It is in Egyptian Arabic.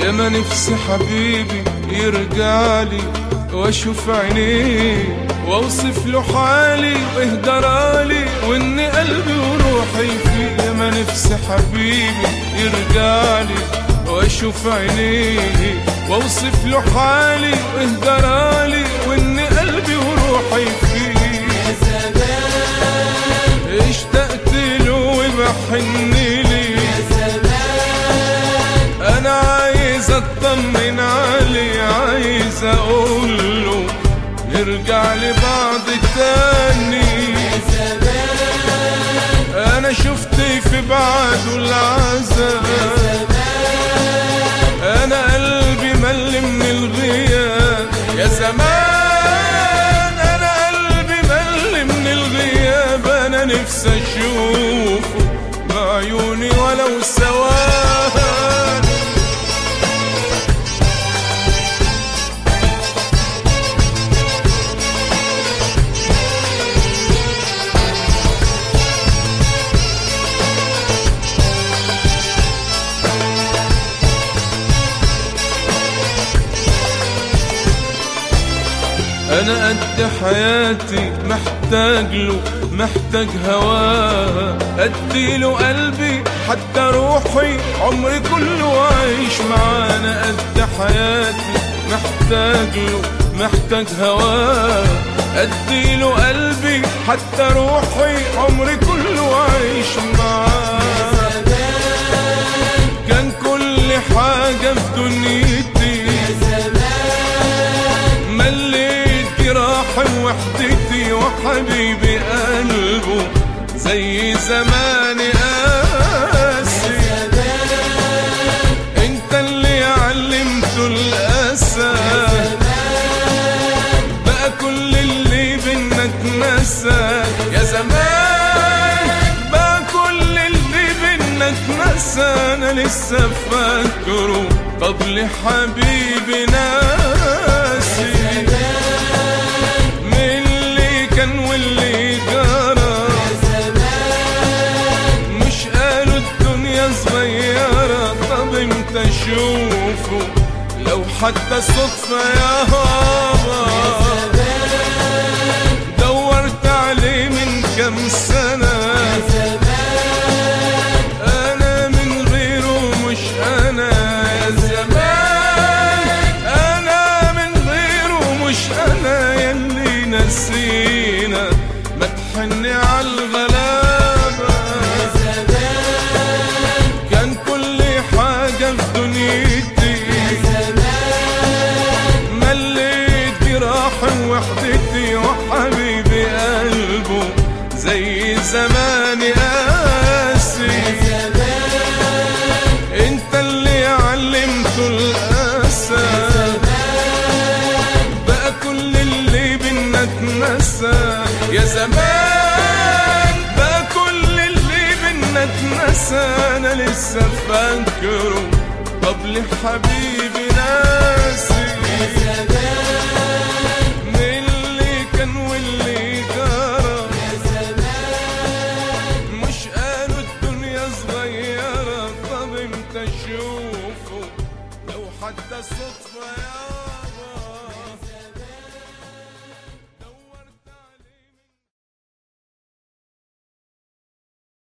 يا ما نفسي حبيبي يرجعلي واشوف عينيه واوصف له حالي واهدرالي وان قلبي وروحي فيه يا ما نفسي حبيبي يرجعلي واشوف عينيه واوصف له حالي واهدرالي وان قلبي وروحي فيه اشتقت له وبحن لي انا عايز اطمن عليه عايز اقول له نرجع لبعض تاني انا شفت في بعده العذاب انا قلبي مل من الغياب يا زمان انا قلبي مل من الغياب انا نفسي اشوفه بعيوني ولو ثواني انا قد حياتي محتاج له محتاج هواه اديله قلبي حتى روحي عمري كله عايش معاه انا قد حياتي محتاج له محتاج هواه اديله قلبي حتى روحي عمري كله عايش معاه كان كل حاجة في دنيتي مليت جراحي وحدتي وحبيبي قلبه زي زمان قاسي انت اللي علمته الاسى بقى كل اللي بينا اتنسى يا زمان بقى كل اللي بينا اتنسى انا لسه فاكره قبل حبيبي ناسي من اللي كان واللي جرى مش قالوا الدنيا صغيرة طب امتى اشوفه لو حتى صدفة يا هابا دورت عليه من كام سنة أنا من غيره مش أنا يا زمان أنا من غيره مش أنا يلي نسينا ما تحني عالغلابة كان كل حاجة في دنيتي مليت جراحي وحدتي وحبيبي قلبه زي زمان قاسي انت اللي علمته الاسى بقى كل اللي بينا اتنسى يا زمان بقى كل اللي بينا اتنسى انا لسه فاكره قبل حبيبي ناسي من اللي كان واللي جرى مش قالوا الدنيا صغيرة طب امتى اشوفه لو حتى صدفة يا